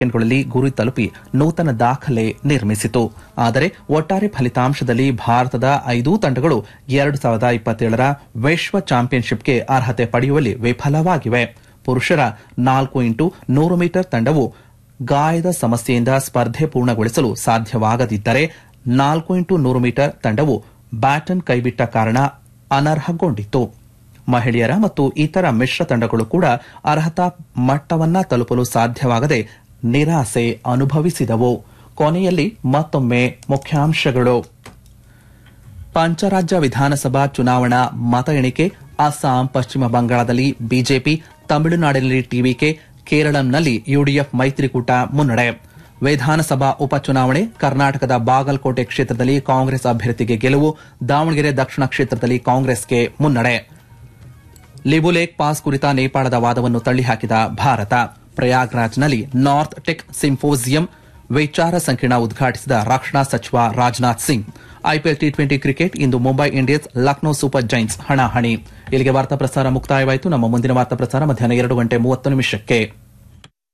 ಸೆಕೆಂಡ್ಗಳಲ್ಲಿ ಗುರಿ ತಲುಪಿ ನೂತನ ದಾಖಲೆ ನಿರ್ಮಿಸಿತು ಆದರೆ ಒಟ್ಟಾರೆ ಫಲಿತಾಂಶದಲ್ಲಿ ಭಾರತದ ಐದೂ ತಂಡಗಳು ಎರಡು ಸಾವಿರದ ಇಪ್ಪತ್ತೇಳರ ವಿಶ್ವ ಚಾಂಪಿಯನ್ಶಿಪ್ಗೆ ಅರ್ಹತೆ ಪಡೆಯುವಲ್ಲಿ ವಿಫಲವಾಗಿವೆ ಪುರುಷರ ನಾಲ್ಕು ಇಂಟು ನೂರು ಮೀಟರ್ ತಂಡವು ಗಾಯದ ಸಮಸ್ಯೆಯಿಂದ ಸ್ಪರ್ಧೆ ಪೂರ್ಣಗೊಳಿಸಲು ಸಾಧ್ಯವಾಗದಿದ್ದರೆ ನಾಲ್ಕು ಇಂಟು ನೂರು ಮೀಟರ್ ತಂಡವು ಬ್ಯಾಟನ್ ಕೈಬಿಟ್ಟ ಕಾರಣ ಅನರ್ಹಗೊಂಡಿತು ಮಹಿಳೆಯರ ಮತ್ತು ಇತರ ಮಿಶ್ರ ತಂಡಗಳು ಕೂಡ ಅರ್ಹತಾ ಮಟ್ಟವನ್ನ ತಲುಪಲು ಸಾಧ್ಯವಾಗದೆ ನಿರಾಸೆ ಅನುಭವಿಸಿದವು ಕೊನೆಯಲ್ಲಿ ಮತ್ತೊಮ್ಮೆ ಮುಖ್ಯಾಂಶಗಳು ಪಂಚರಾಜ್ಯ ವಿಧಾನಸಭಾ ಚುನಾವಣಾ ಮತ ಎಣಿಕೆ ಅಸ್ಸಾಂ ಪಶ್ಚಿಮ ಬಂಗಾಳದಲ್ಲಿ ಬಿಜೆಪಿ ತಮಿಳುನಾಡಿನಲ್ಲಿ ಟಿವಿಕೆ ಕೇರಳಂನಲ್ಲಿ ಯುಡಿಎಫ್ ಮೈತ್ರಿಕೂಟ ಮುನ್ನಡೆ ವಿಧಾನಸಭಾ ಉಪಚುನಾವಣೆ ಕರ್ನಾಟಕದ ಬಾಗಲಕೋಟೆ ಕ್ಷೇತ್ರದಲ್ಲಿ ಕಾಂಗ್ರೆಸ್ ಅಭ್ಯರ್ಥಿಗೆ ಗೆಲುವು ದಾವಣಗೆರೆ ದಕ್ಷಿಣ ಕ್ಷೇತ್ರದಲ್ಲಿ ಕಾಂಗ್ರೆಸ್ಗೆ ಮುನ್ನಡೆ ಲಿಬುಲೇಕ್ ಪಾಸ್ ಕುರಿತ ನೇಪಾಳದ ವಾದವನ್ನು ತಳ್ಳಿಹಾಕಿದ ಭಾರತ ಪ್ರಯಾಗ್ರಾಜ್ನಲ್ಲಿ ನಾರ್ತ್ ಟೆಕ್ ಸಿಂಫೋಸಿಯಂ ವಿಚಾರ ಸಂಕಿರಣ ಉದ್ಘಾಟಿಸಿದ ರಕ್ಷಣಾ ಸಚಿವ Rajnath Singh IPL T twenty cricket ಇಂದು Mumbai Indians Lucknow super giants ಹಣಾಹಣಿ ಇಲ್ಲಿಗೆ ವಾರ್ತಾ ಪ್ರಸಾರ ಮುಕ್ತಾಯವಾಯಿತು ನಮ್ಮ ಮುಂದಿನ ವಾರ್ತಾ ಪ್ರಸಾರ ಮಧ್ಯಾಹ್ನ ಎರಡು ಗಂಟೆ ಮೂವತ್ತು ನಿಮಿಷಕ್ಕೆ